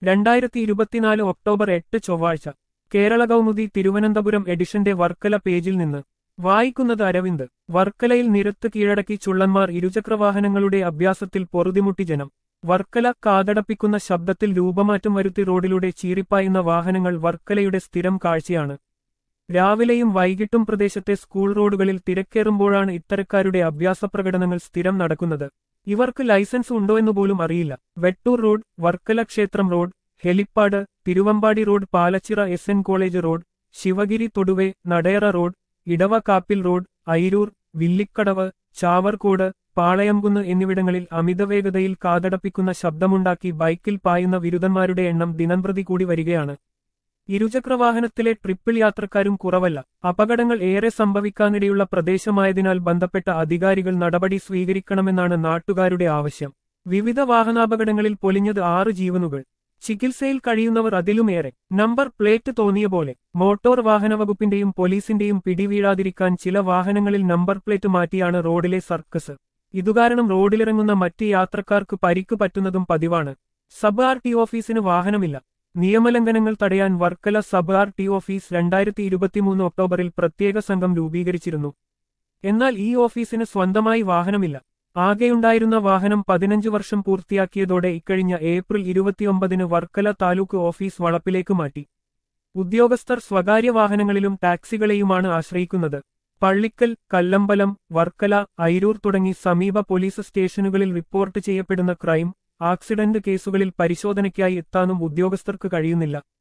രണ്ടായിരത്തി ഇരുപത്തിനാല് ഒക്ടോബർ എട്ട് ചൊവ്വാഴ്ച കേരള കൗമുദി തിരുവനന്തപുരം എഡിഷന്റെ വർക്കല പേജിൽ നിന്ന് വായിക്കുന്നത് അരവിന്ദ് വർക്കലയിൽ നിരത്ത് കീഴടക്കി ചുള്ളന്മാർ ഇരുചക്രവാഹനങ്ങളുടെ അഭ്യാസത്തിൽ പൊറുതിമുട്ടി ജനം വർക്കല കാതടപ്പിക്കുന്ന ശബ്ദത്തിൽ രൂപമാറ്റം വരുത്തി റോഡിലൂടെ ചീറിപ്പായുന്ന വാഹനങ്ങൾ വർക്കലയുടെ സ്ഥിരം കാഴ്ചയാണ് രാവിലെയും വൈകിട്ടും പ്രദേശത്തെ സ്കൂൾ റോഡുകളിൽ തിരക്കേറുമ്പോഴാണ് ഇത്തരക്കാരുടെ അഭ്യാസ പ്രകടനങ്ങൾ സ്ഥിരം നടക്കുന്നത് ഇവർക്ക് ലൈസൻസ് ഉണ്ടോ എന്ന് പോലും അറിയില്ല വെട്ടൂർ റോഡ് വർക്കല ക്ഷേത്രം road helipad Thiruvambady road Palachira S N college road Sivagiri Thoduve Nadayara road Edava Kappil road Airoor Villikkadavu Chavarcode Palayamkunnu എന്നിവിടങ്ങളിൽ അമിതവേഗതയിൽ കാതടപ്പിക്കുന്ന ശബ്ദമുണ്ടാക്കി ബൈക്കിൽ പായുന്ന വിരുദ്ധന്മാരുടെ എണ്ണം ദിനംപ്രതി കൂടി വരികയാണ് ഇരുചക്രവാഹനത്തിലെ ട്രിപ്പിൾ യാത്രക്കാരും കുറവല്ല അപകടങ്ങൾ ഏറെ സംഭവിക്കാനിടയുള്ള പ്രദേശമായതിനാൽ ബന്ധപ്പെട്ട അധികാരികൾ നടപടി സ്വീകരിക്കണമെന്നാണ് നാട്ടുകാരുടെ ആവശ്യം വിവിധ വാഹനാപകടങ്ങളിൽ പൊലിഞ്ഞത് ആറ് ജീവനുകൾ ചികിത്സയിൽ കഴിയുന്നവർ അതിലുമേറെ നമ്പർ പ്ലേറ്റ് തോന്നിയ പോലെ മോട്ടോർ വാഹന വകുപ്പിന്റെയും പോലീസിന്റെയും പിടിവീഴാതിരിക്കാൻ ചില വാഹനങ്ങളിൽ നമ്പർ പ്ലേറ്റ് മാറ്റിയാണ് റോഡിലെ സർക്കസ് ഇതുകാരണം റോഡിലിറങ്ങുന്ന മറ്റ് യാത്രക്കാർക്ക് പരിക്ക് പറ്റുന്നതും പതിവാണ് സബ് ആർ ടി ഓഫീസിന് വാഹനമില്ല നിയമലംഘനങ്ങൾ തടയാൻ Varkala sub R T office രണ്ടായിരത്തി ഇരുപത്തിമൂന്ന് ഒക്ടോബറിൽ പ്രത്യേക സംഘം രൂപീകരിച്ചിരുന്നു എന്നാൽ ഈ ഓഫീസിന് സ്വന്തമായി വാഹനമില്ല ആകെയുണ്ടായിരുന്ന വാഹനം പതിനഞ്ച് വർഷം പൂർത്തിയാക്കിയതോടെ ഇക്കഴിഞ്ഞ ഏപ്രിൽ ഇരുപത്തിയൊമ്പതിന് വർക്കല താലൂക്ക് ഓഫീസ് വളപ്പിലേക്ക് മാറ്റി ഉദ്യോഗസ്ഥർ സ്വകാര്യ വാഹനങ്ങളിലും ടാക്സികളെയുമാണ് ആശ്രയിക്കുന്നത് പള്ളിക്കൽ കല്ലമ്പലം വർക്കല ഐരൂർ തുടങ്ങി സമീപ പോലീസ് സ്റ്റേഷനുകളിൽ റിപ്പോർട്ട് ചെയ്യപ്പെടുന്ന ക്രൈം ആക്സിഡന്റ് കേസുകളിൽ പരിശോധനയ്ക്കായി എത്താനും ഉദ്യോഗസ്ഥർക്ക് കഴിയുന്നില്ല